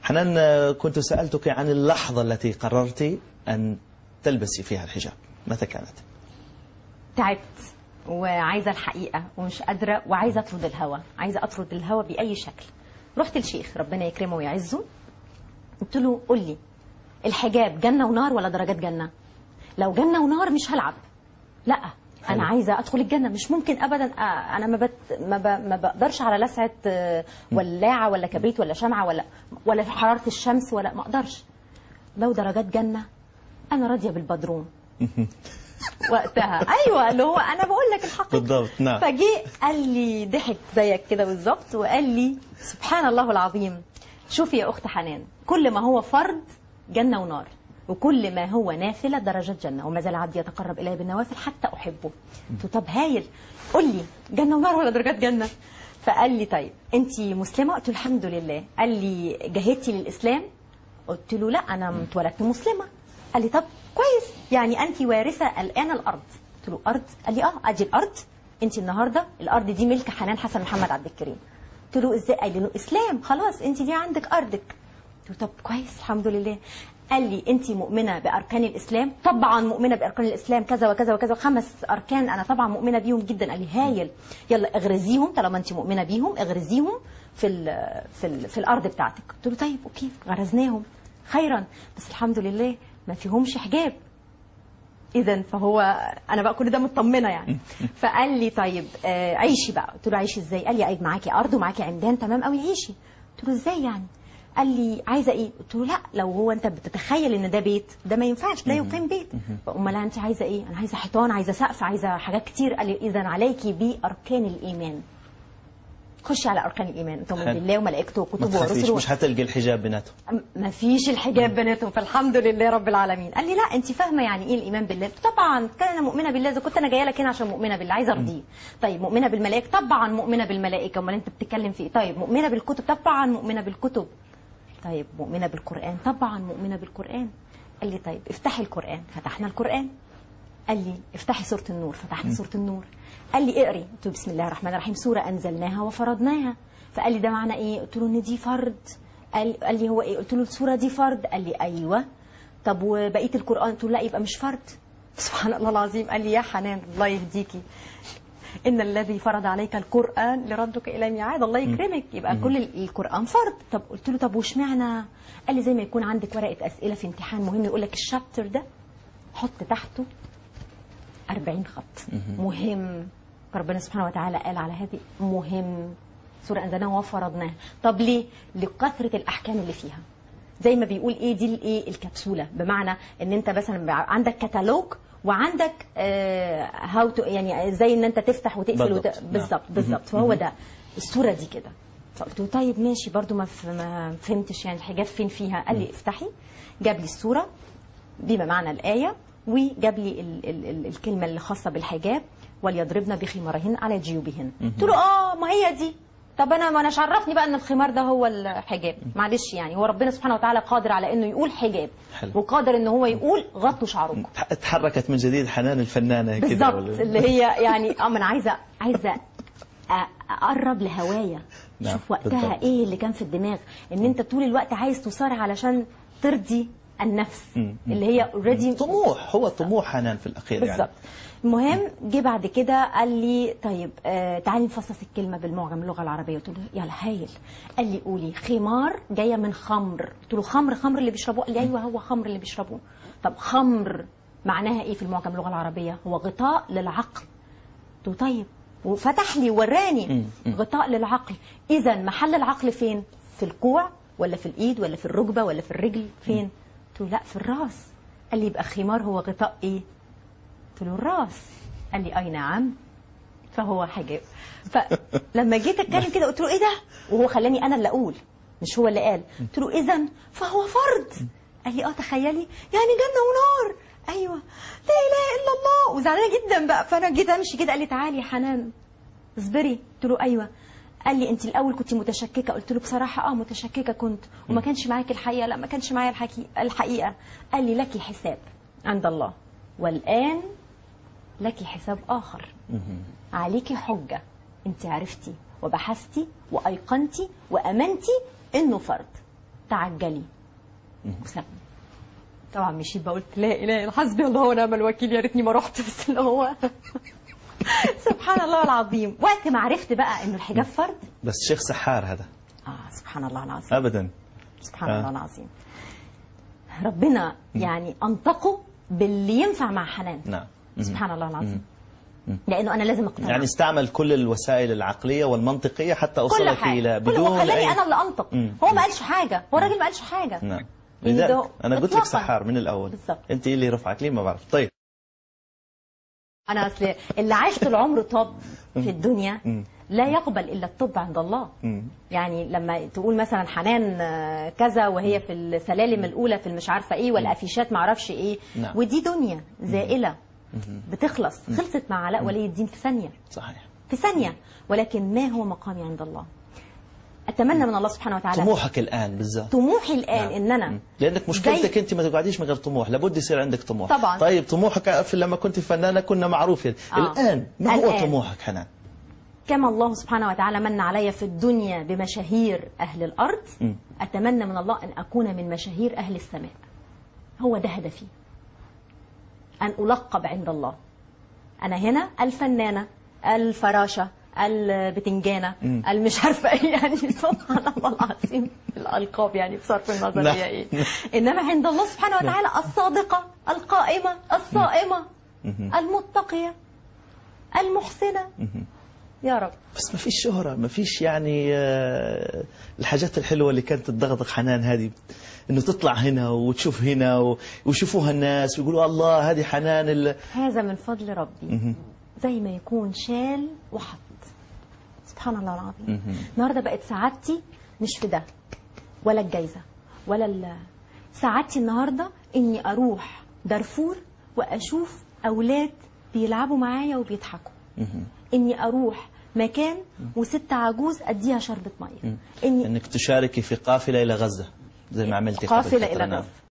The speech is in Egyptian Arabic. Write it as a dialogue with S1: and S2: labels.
S1: حنان آه، كنت سألتك عن اللحظة التي قررت أن تلبسي فيها الحجاب متى كانت؟
S2: تعبت وعايزه الحقيقه ومش قادره وعايزه اطرد الهوى عايزه اطرد الهوى باي شكل رحت الشيخ ربنا يكرمه ويعزه قلت له قول لي الحجاب جنه ونار ولا درجات جنه لو جنه ونار مش هلعب لا
S1: حلو.
S2: انا عايزه ادخل الجنه مش ممكن ابدا آه، انا ما بت... ما, ب... ما بقدرش على لسعه آه، ولاعه ولا كبريت ولا شمعه ولا ولا حراره الشمس ولا ما اقدرش لو درجات جنه انا راضيه بالبدروم وقتها ايوه اللي هو انا بقول لك الحقيقه
S1: بالضبط نعم
S2: فجه قال لي ضحك زيك كده بالظبط وقال لي سبحان الله العظيم شوفي يا اخت حنان كل ما هو فرض جنه ونار وكل ما هو نافله درجات جنه وما زال عبدي يتقرب الي بالنوافل حتى احبه قلت له طب هايل قول لي جنه ونار ولا درجات جنه فقال لي طيب انت مسلمه قلت له الحمد لله قال لي جاهدتي للاسلام قلت له لا انا اتولدت مسلمه قال لي طب كويس يعني انت وارثه الان الارض قلت له ارض قال لي اه ادي الارض انت النهارده الارض دي ملك حنان حسن محمد عبد الكريم قلت له ازاي قال لي انه اسلام خلاص انت دي عندك ارضك قلت له طب كويس الحمد لله قال لي انت مؤمنه باركان الاسلام طبعا مؤمنه باركان الاسلام كذا وكذا وكذا خمس اركان انا طبعا مؤمنه بيهم جدا قال لي هايل يلا اغرزيهم طالما انت مؤمنه بيهم اغرزيهم في ال في ال في الارض بتاعتك قلت له طيب اوكي غرزناهم خيرا بس الحمد لله ما فيهمش حجاب اذا فهو انا بقى كل ده مطمنه يعني فقال لي طيب آه عيشي بقى قلت له عيشي ازاي قال لي عيب معاكي ارض ومعاكي عمدان تمام قوي عيشي قلت له ازاي يعني قال لي عايزه ايه قلت له لا لو هو انت بتتخيل ان ده بيت ده ما ينفعش لا يقيم بيت امال انت عايزه ايه انا عايزه حيطان عايزه سقف عايزه حاجات كتير قال لي اذا عليكي باركان الايمان خشي على اركان الايمان تؤمن
S1: حلو.
S2: بالله وملائكته
S1: ما
S2: وكتبه
S1: تخافيش
S2: ورسله
S1: مش هتلقي الحجاب بيناتهم
S2: ما فيش الحجاب بناتهم فالحمد لله رب العالمين قال لي لا انت فاهمه يعني ايه الايمان بالله قلت له طبعا كان انا مؤمنه بالله اذا كنت انا جايه لك هنا عشان مؤمنه بالله عايزه ارضيه طيب مؤمنه بالملائكه طبعا مؤمنه بالملائكه امال انت بتتكلم في ايه طيب مؤمنه بالكتب طبعا مؤمنه بالكتب طيب مؤمنه بالقران طبعا مؤمنه بالقران قال لي طيب افتحي القران فتحنا القران قال لي افتحي سوره النور فتحنا سوره النور قال لي اقري قلت له بسم الله الرحمن الرحيم سوره انزلناها وفرضناها فقال لي ده معنى ايه قلت له ان دي فرض قال قال لي هو ايه قلت له السوره دي فرض قال لي ايوه طب وبقيه القران قلت له لا يبقى مش فرض سبحان الله العظيم قال لي يا حنان الله يهديكي ان الذي فرض عليك القران لردك الى ميعاد الله يكرمك يبقى كل ال- القران فرض طب قلت له طب واشمعنى قال لي زي ما يكون عندك ورقه اسئله في امتحان مهم يقول لك الشابتر ده حط تحته 40 خط مهم ربنا سبحانه وتعالى قال على هذه مهم سورة أنزلناها وفرضناها طب ليه؟ لكثرة الأحكام اللي فيها زي ما بيقول ايه دي الايه الكبسوله بمعنى ان انت مثلا بع- عندك كتالوج وعندك هاو تو يعني زي ان انت تفتح وتقفل
S1: بالضبط.
S2: وت...
S1: نعم.
S2: بالظبط بالظبط فهو ده الصوره دي كده فقلت له طيب ماشي برضو ما, ف... ما فهمتش يعني الحجاب فين فيها قال لي افتحي جاب لي الصوره بما معنى الآية وجاب لي ال ال ال الكلمة اللي خاصة بالحجاب وليضربن بخمارهن على جيوبهن قلت له اه ما هي دي طب انا ما اناش عرفني بقى ان الخمار ده هو الحجاب معلش يعني هو ربنا سبحانه وتعالى قادر على انه يقول حجاب
S1: حلو.
S2: وقادر ان هو يقول غطوا شعركم
S1: تح- تحركت من جديد حنان الفنانة كده
S2: بالظبط
S1: ولا-
S2: اللي هي يعني اه ما انا عايزه عايزه أ- اقرب لهوايا
S1: نعم،
S2: شوف وقتها
S1: بالضبط.
S2: ايه اللي كان في الدماغ ان انت طول الوقت عايز تصارع علشان ترضي النفس
S1: مم.
S2: اللي هي اوريدي
S1: طموح هو طموح حنان في الأخير يعني
S2: بالظبط المهم جه بعد كده قال لي طيب آه تعالي نفصص الكلمه بالمعجم اللغه العربيه قلت له يلا هايل قال لي قولي خمار جايه من خمر قلت له خمر خمر اللي بيشربوه قال لي ايوه هو خمر اللي بيشربوه طب خمر معناها ايه في المعجم اللغه العربيه هو غطاء للعقل قلت له طيب وفتح لي ووراني غطاء للعقل اذا محل العقل فين في الكوع ولا في الايد ولا في الركبه ولا في الرجل فين قلت له لا في الراس قال لي يبقى خمار هو غطاء ايه قلت له الراس قال لي اي نعم فهو حجاب فلما جيت اتكلم كده قلت له ايه ده وهو خلاني انا اللي اقول مش هو اللي قال قلت له اذا فهو فرض قال لي اه تخيلي يعني جنه ونار ايوه لا اله الا الله وزعلانه جدا بقى فانا جيت امشي كده قال لي تعالي يا حنان اصبري قلت له ايوه قال لي انت الاول كنت متشككه قلت له بصراحه اه متشككه كنت وما كانش معاكي الحقيقه لا ما كانش معايا الحقيقه الحقيقه قال لي لك حساب عند الله والان لك حساب اخر عليكي حجه انت عرفتي وبحثتي وايقنتي وامنتي انه فرض تعجلي وسابني طبعا مشيت بقول لا اله الا حسبي الله ونعم الوكيل يا ريتني ما رحت بس اللي هو سبحان الله العظيم وقت ما عرفت بقى انه الحجاب فرض
S1: بس شيخ سحار هذا
S2: اه سبحان الله العظيم
S1: ابدا
S2: سبحان
S1: آه.
S2: الله العظيم ربنا يعني انطقه باللي ينفع مع حنان
S1: نعم
S2: سبحان الله العظيم لانه انا لازم اقتنع
S1: يعني استعمل كل الوسائل العقليه والمنطقيه حتى
S2: كل
S1: اوصلك
S2: حاجه
S1: الى
S2: كل هو
S1: بدون
S2: خلاني
S1: اي
S2: انا اللي انطق
S1: مم.
S2: هو ما قالش حاجه هو الراجل ما قالش حاجه
S1: نعم
S2: يعني
S1: لذلك
S2: ده
S1: انا قلت لك
S2: إطلاقاً.
S1: سحار من الاول
S2: بالضبط.
S1: انت اللي رفعك لي ما بعرف طيب
S2: انا اصل اللي عايش طول عمره طب في الدنيا لا يقبل الا الطب عند الله
S1: مم.
S2: يعني لما تقول مثلا حنان آه، كذا وهي في السلالم الاولى في المش عارفه ايه والافيشات ما اعرفش ايه
S1: نعم.
S2: ودي دنيا زائله بتخلص خلصت مع علاء ولي الدين في ثانيه
S1: صحيح
S2: في ثانيه ولكن ما هو مقامي عند الله اتمنى من الله سبحانه وتعالى
S1: طموحك الان بالذات
S2: طموحي الان
S1: نعم.
S2: ان انا
S1: مم. لانك مشكلتك انت ما تقعديش من غير طموح لابد يصير عندك طموح
S2: طبعاً.
S1: طيب طموحك في لما كنت فنانه كنا معروفين
S2: آه.
S1: الان ما هو
S2: الآن.
S1: طموحك حنان
S2: كما الله سبحانه وتعالى من علي في الدنيا بمشاهير أهل الأرض
S1: م.
S2: أتمنى من الله أن أكون من مشاهير أهل السماء هو ده هدفي أن ألقب عند الله أنا هنا الفنانة الفراشة البتنجانة المش عارفة إيه يعني سبحان الله العظيم الألقاب يعني بصرف النظر
S1: نعم.
S2: هي إيه إنما عند الله سبحانه وتعالى الصادقة القائمة الصائمة المتقية المحسنة يا رب
S1: بس ما فيش شهرة ما فيش يعني آه، الحاجات الحلوة اللي كانت تضغطك حنان هذه انه تطلع هنا وتشوف هنا و- ويشوفوها الناس ويقولوا الله هذه حنان ال...
S2: هذا من فضل ربي زي ما يكون شال وحط سبحان الله العظيم النهارده بقت سعادتي مش في ده ولا الجايزه ولا ال... سعادتي النهارده اني اروح دارفور واشوف اولاد بيلعبوا معايا وبيضحكوا اني اروح مكان وست عجوز اديها شربة ميه اني
S1: انك تشاركي في قافلة الى غزة زي ما عملتي قبل
S2: قافله
S1: فترة،
S2: الى
S1: نعم.
S2: غزه